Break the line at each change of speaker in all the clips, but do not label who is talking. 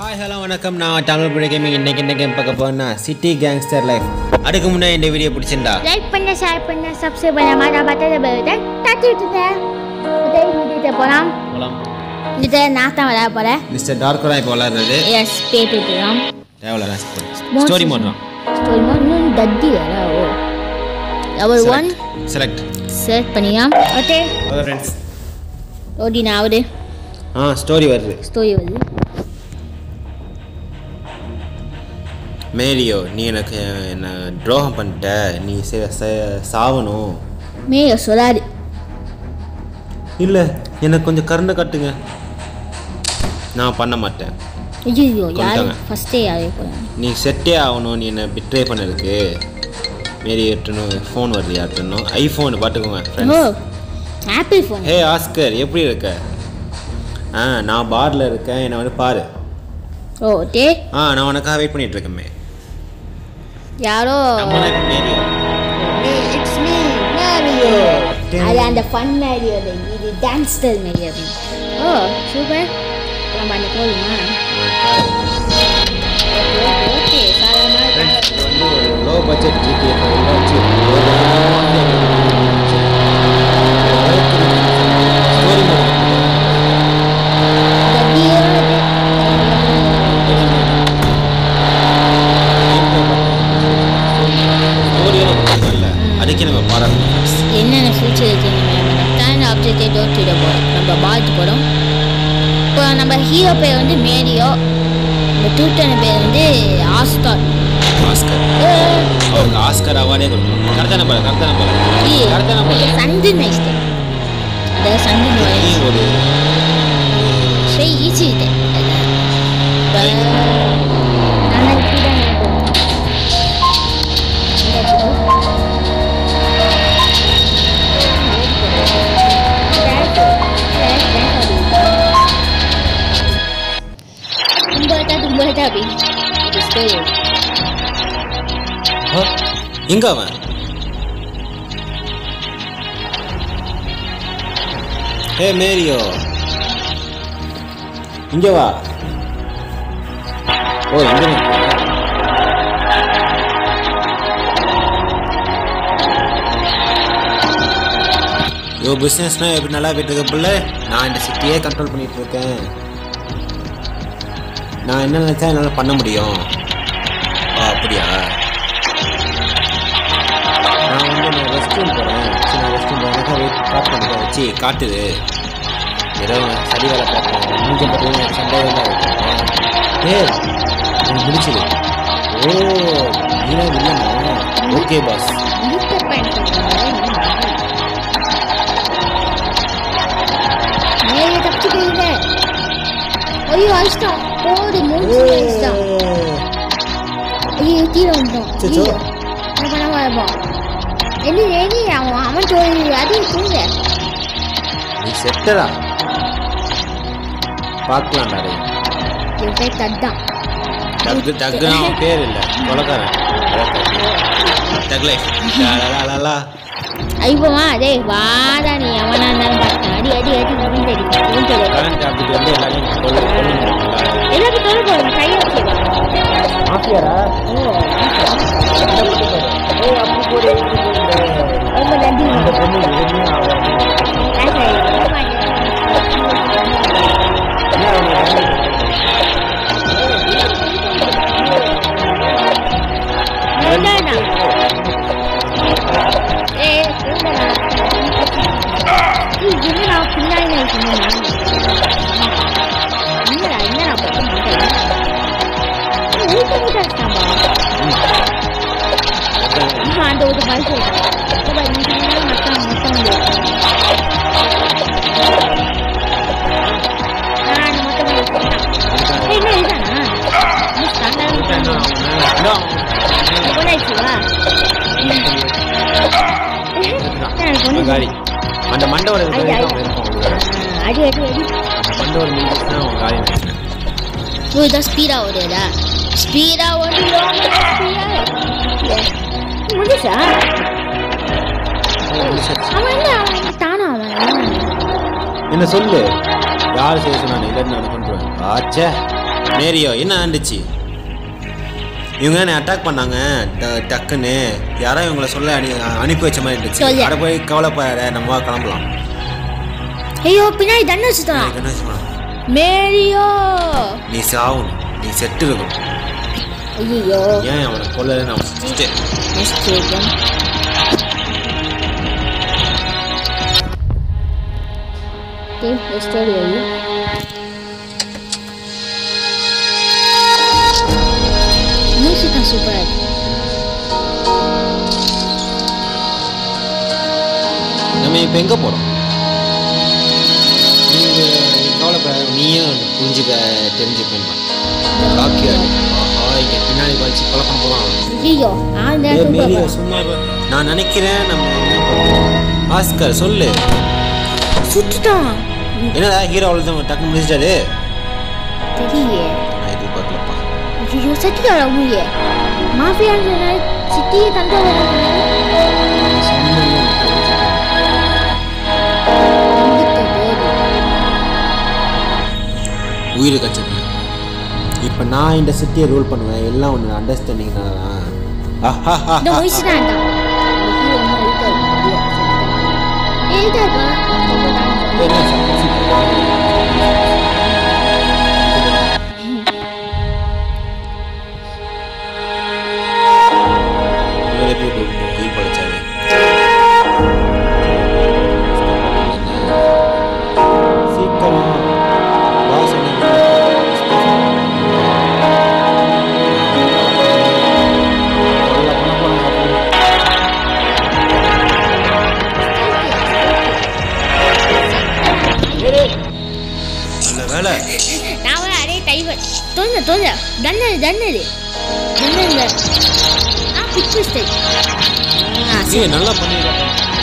Hi hello வணக்கம் நான் தமிழ் பிள்ளை கேமிங் இன்னைக்கு என்ன கேம் பார்க்க போறேன்னா சிட்டி கேங்ஸ்டர் லைஃப் அதுக்கு முன்னாடி இந்த வீடியோ பிடிச்சிருந்தா
லைக் பண்ண ஷேர் பண்ண சப்ஸ்கிரைப் பண்ண மாதிரி பார்த்தா பெல்லை தட்டி விட்டுட்டேன் உதவி வீட்டுக்கு போகலாம்
போகலாம்
இது நான் தான் விளையாட போகிறேன்
மிஸ்டர் டார்க்கரா இப்போ விளாடுறது
எஸ் பேட்டு விட்டுலாம்
தேவையில்ல ஸ்டோரி மோட்றான்
ஸ்டோரி மோட் இன்னும் தத்தி வேற oh level one
select
select பண்ணிக்கலாம் ஓகே
ஓகே ஃப்ரெண்ட்ஸ்
ஓடி நான் ஆகுது
ஆ ஸ்டோரி வருது
ஸ்டோரி வருது
மேரியோ நீ எனக்கு என்ன துரோகம் பண்ணிட்ட நீ சே- சே- சாவணும்
மேயோ சொல்லாது
இல்லை எனக்கு கொஞ்சம் கருணை காட்டுங்க நான் பண்ண மாட்டேன்
ஐயோ யாரு
கொன்னுட்டாங்க.
ஃபஸ்ட்டே யாரே போகிறாங்க
நீ செட்டே ஆகணும் நீ என்ன பிட்ரே பண்ணதுக்கு மேரி எட்டணும் ஃபோன் வருது யார்ட்டணும் ஐஃபோன் பார்த்துக்கோங்க
oh
friends
Apple phone
hey Oscar எப்படி இருக்க ஆ நான் பாரில் இருக்கேன் என்னை வந்து பாரு
ஓ டே
ஆ நான் உனக்காக வெயிட் பண்ணிட்டு இருக்கேன்
யாரோ
நம்ம தான் மேரியோ
இட்ஸ் மீ மேரியோ அது அந்த ஃபன் மேரியோ இது dance style Mario oh super நம்ம அந்த போதுமா ஓகே சாதாரணமாக
ஃப்ரெண்ட்ஸ் இது வந்து ஒரு லோ பட்ஜெட் ஜிடிஏ வச்சு ஸ்டோரி ஸ்டோரியெல்லாம் நல்ல அதுக்கே நம்ம பாராட்டணும் friends.
என்னென்ன ஃபியூச்சர் இருக்குன்னு டேன் ஆப்ஜெக்டை டோர் டு போகிறோம் நம்ம பாட்டு போகிறோம் இப்போ நம்ம ஹீரோ பேர் வந்து மேரியோ நம்ம டூட்டன பேர் வந்து ஆஸ்கார்
ஆஸ்கர் அவருக்கு ஆஸ்கர் அவார்டே கொடுக்கணும் கரெக்டான போல கரெக்டான போல கரெக்டான போல
சந்து நைஸ்ட் அந்த சந்து
நீ
நோய்
ஒரு
所以一起的。呃，拿来鸡蛋那个，应该知道。Tumbuh dah, tumbuh dah, Bi. Itu story.
ஆ, எங்க அவன் ஏ மேரியோ இங்க வா ஓ இங்க நிக்கிற. யோ பிஸ்னஸ்னா எப்படி நல்லா போயிட்டு இருக்க புள்ள நான் இந்த சிட்டியே கண்ட்ரோல் பண்ணிட்டு இருக்கேன் நான் என்ன நினைச்சா என்னால் பண்ண முடியும் ஆ அப்படியா நான் வந்து நான் ரெஸ்ட் ரூம் போகிறேன் சரி நான் ரெஸ்ட் ரூம் போகிறேன் வெயிட் காட்டு பண்ணுறேன் வச்சு காட்டுது ஏதோ சரி வேலை பார்க்குறேன் மூஞ்ச பார்த்தீங்கன்னா எனக்கு சந்தேகம் தான் இருக்கு ஏ எனக்கு முடிச்சுது ஓ நீனா இல்லைண்ணா ஓகே பாஸ்
Lupa pantang. நேரே தப்பிச்சு போயிருந்த ஐயோ அழிச்சிட்டான் போடு மூச்சு அழிச்சிட்டான் ஐயோ கீழே வந்துட்டோம்
அச்சச்சோ.
ஐயோ என்ன பண்ண வரப்போம் என்ன ஏனி அவன் அவன் தோழி அது தூங்க
நீ செட்டடா பார்க்கலாம்டா டேய்
என் பேர் தட்டான்
டக்கு டக்குன்னு அவன் பேர் இல்லை கொலக்காரன் டக் லைஃப் லா
ஐப்போமா டேய் வாடா நீ அவனா இருந்தாலும் பார்த்தேன் அடி அடி அடி விழுந்து அடி விழுந்து அடி
கரண்ட் ஆப்ஜெக்ட் வந்து எல்லாரையும் கொல்ல கொல்லுங்க
எல்லாத்தையும் தொலை போடுங்க கையை வச்சுக்கோ
மாஃபியாரா
ஓ
ஏய் அப்படி போடு இப்படி போடு
ரொம்ப நன்றி
அந்த பொண்ணு எதுவுமே ஆகாது என்ன அவனை வேலைக்கு
அந்த ஒரு மாதிரி மொத்தம் மொத்தம் நான் மொத்தம் என்ன இதுதானா ஸ்டாண்டர்ட் போனாச்சுவா
காடி அந்த மண்டபம்
ஐயா, ஐயா. அடி அடி அடி
அந்த மண்டபம் முடிஞ்சுச்சுன்னா அவன் காலி நினைக்கிறேன்
ஓ இதான் ஸ்பீடா ஓடுதா ஸ்பீடா ஓடுறோம் முடிச்சா அவன் என்ன அவன் தானா அவன்
என்ன சொல்லு யார் செய்ய சொன்னானே இல்லைன்னு நான் கொண்டுருவேன் ஆச்சே மேரியோ என்ன ஆண்டுச்சு இவங்க என்னை அட்டாக் பண்ணாங்க ட- டக்குன்னு யாரோ இவங்களை சொல்ல அனு அனுப்பி வச்ச மாதிரி இருந்துச்சு
சொல்லு.
அட போய் கவலைப்படாத நம்ம வா கிளம்பலாம்
ஐயோ பின்னாடி தண்ணி வச்சுட்டான்
எனக்கு என்ன சொல்லலாம்?
மேரியோ
நீ சாவணும் நீ செட்டு இருக்கணும்
ஐயோ
ஏன் அவனை கொல்ல நான் செத்துட்டேன்.
மிஸ்டேக்கன் Okay, let's start it. Music is super.
நம்ம இப்போ எங்கே போகிறோம் நீங்கள் கவலைப்படாத நீயும் புரிஞ்சுக்க தெரிஞ்சுப்பேன் டாக்கியார் ஆஹா இங்கே பின்னாடி வச்சு கொலை பண்ண போகிறான்
ஐயோ நான்
ஏய், மேரியா,
தான்
சும்மா இரு. நான் நினைக்கிறேன் நம்ம என்ன பண்ணுவோம் ஆஸ்கர் சொல்லு
சுட்டுட்டான்
என்னடா ஹீரோ அவ்வளோ தான் டக்குன்னு முடிச்சிட்டாரு
தெரியலையே
நான் எதிர்பார்க்கலப்பா
ஐயோ செத்துட்டாரா உண்மையே மாஃபியான்னு சொன்னாரு சிட்டியை தண்டை
உயிர் கச்சது இப்போ நான் இந்த சிட்டியை ரூல் பண்ணுவேன் எல்லாம் ஒன்று அண்டர்ஸ்டாண்டிங்னால
இந்த முடிச்சுட்டான் ஹீரோ இன்னும் இருக்காரு எழுதாப்பா
உயிர் பழைச்சாரு சீக்கிரமா வா சொன்னேன். கொல்ல கொல்ல போனாங்க அப்படி. நல்ல வேலை
நான் வர அதே டைவர் தோஞ்ச தோஞ்ச தன்னது தன்னது தன்னது ஆ பிக் மிஸ்டேக் ஆ
நீ நல்லா பண்ணிருக்க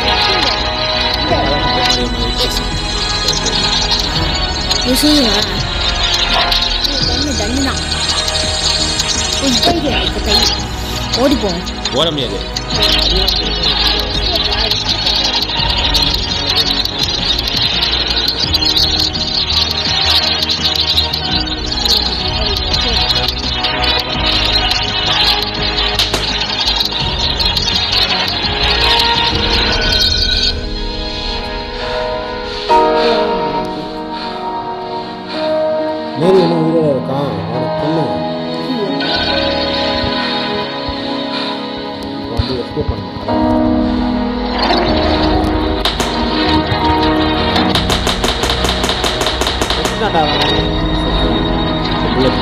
நீ சொல்லுங்க தண்ணு தண்ணு தான் ஒரு தைரியம் இப்போ தை ஓடிப்போம்
ஓட முடியாது மேரி என்ன உயிரோட இருக்கான் அவனை கொல்லுங்க இப்போ வந்து எஸ்கேப் பண்ணுங்க செத்துட்டான்டா அவன். bullet.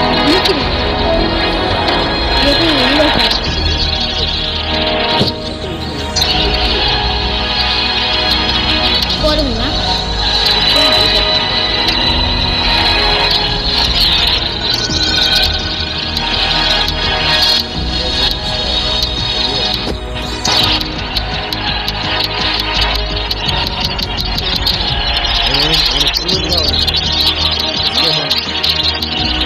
எப்படி உள்ள போடுங்களா
அவன் அவனை கொல்லுங்க அவன். escape பண்ணு.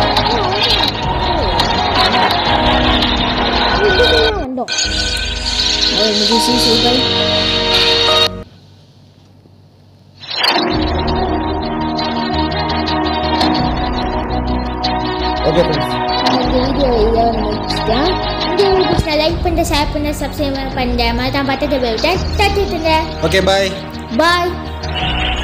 வந்தோம் முடிச்சு சூப்பர்
ஓகே ஃப்ரெண்ட்ஸ்
இந்த வீடியோ இதோட முடிச்சுட்டேன் இந்த வீடியோ பிடிச்சா லைக் பண்ணுற ஷேர் பண்ண சப்ஸ்கிரைப் பண்ணுற மாதிரி தான் பார்த்துட்டு போயிட்டேன் தட்டிட்டுங்க
ஓகே பாய்
பாய்